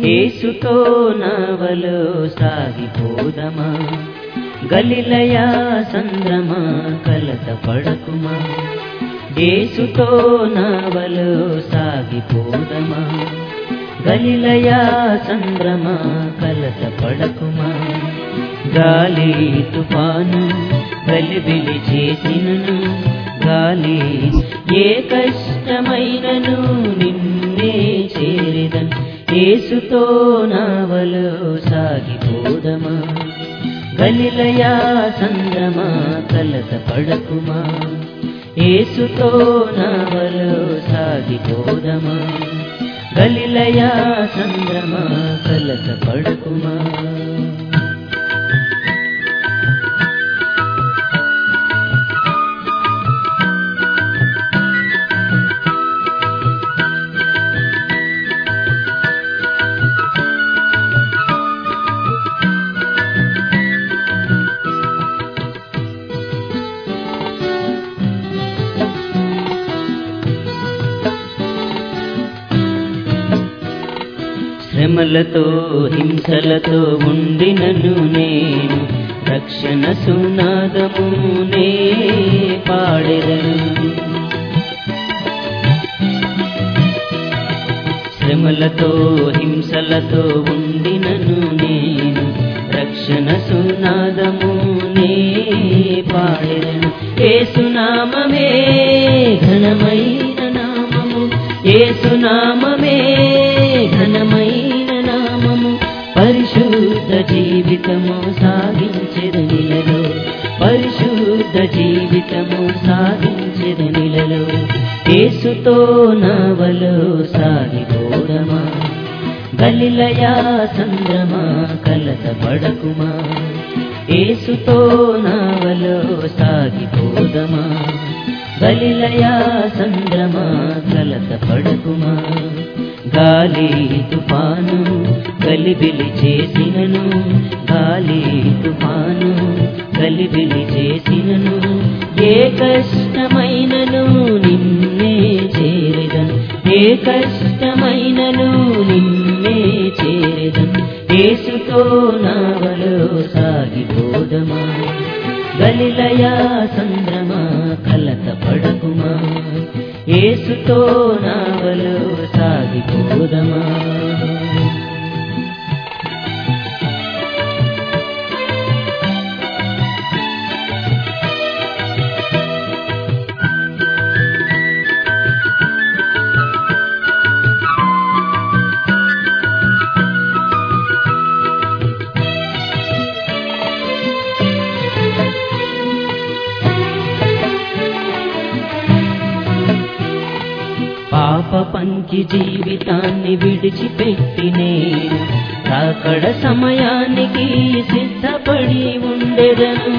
ఏసుతో నవలో సాగిపోదమా గలిలయా సంద్రమా కలత పడకుమా ఏసుతో నవలో సాగిపోదమా గలిలయా సంద్రమా కలత పడకుమా గాలి తుఫాను గలిబిలి చేసినను గాలి ఏ కష్టమైనను నిన్నే చేరిదన్ ఏసుతో నావలో సాగిపోదమా గలిలయా సంద్రమా కలత పడకుమా ఏసుతో నావలో సాగిపోదమా గలిలయా సంద్రమా కలత పడకుమా శ్రమలతో హింసలతో ఉండినను నేను రక్షణ సునాదమునే పాడెదను శ్రమలతో హింసలతో ఉండినను నేను రక్షణ సునాదమునే పాడెదను ఏసునామమే ఘనమైన నామము ఏసునామమే ఘనమైన నామము పరిశుద్ధ జీవితము సాగించెదనిలలో పరిశుద్ధ జీవితము సాగించెదనిలలో ఏసుతో నవలో సాగిపోదమా గలిలయా సంద్రమా కలత పడకుమా ఏసుతో నావలో సాగిపోదమా గలిలయా సంద్రమా కలత పడకుమా గాలి తుఫాను గలిబిలి చేసినను గాలి తుఫాను గలిబిలి చేసినను ఏ కష్టమైనను నిన్నే చేరిదను ఏ కష్టమైనను నిన్నే చేరిదను ఏసుతో నావలో సాగిపోదమా గలిలయా సంద్రమా కలత పడకుమా ఏసుతో నావలో సాగిపోదమా పాప పంకి జీవితాన్ని విడిచిపెట్టి నేను రాకడ సమయానికి సిద్ధపడి ఉండెదను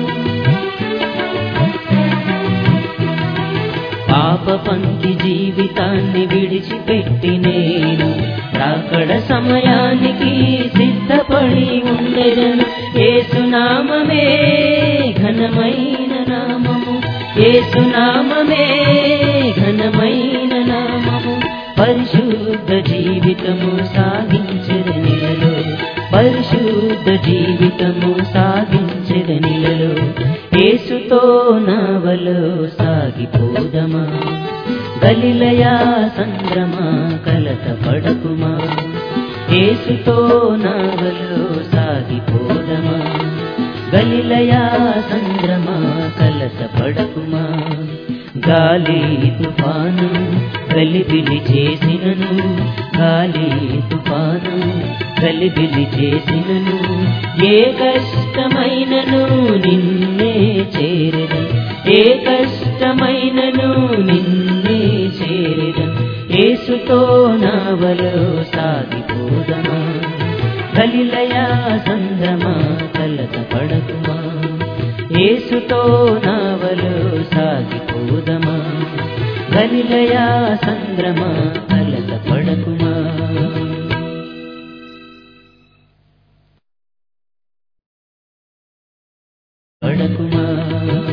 పాప పంకి జీవితాన్ని విడిచిపెట్టి నేను రాకడ సమయానికి సిద్ధపడి ఉండెదను ఏసునామమే ఘనమైన నామము ఏసునామమే ఘనమైన నామము పరిశుద్ధ జీవితము సాగించదనిలలో పరిశుద్ధ జీవితము సాగించదనిలలో ఏసుతో నావలో సాగిపోదమా గలిలయా సంద్రమా కలత పడకుమా ఏసుతో నావలో సాగిపోదమా గలిలయా సంద్రమా కలత పడకుమా గాలి తుఫాను గలిబిలి చేసినను గాలి తుఫాను గలిబిలి చేసినను ఏ కష్టమైనను నిన్నే చేరదు ఏ కష్టమైనను నిన్నే చేరదు ఏసుతో నావలో సాగిపోదమా గలిలయా సంద్రమా కలత పడకుమా ఏసుతో నావలో సాగిపోదమా గలిలయా సంద్రమా కలత పడకుమా పడకుమా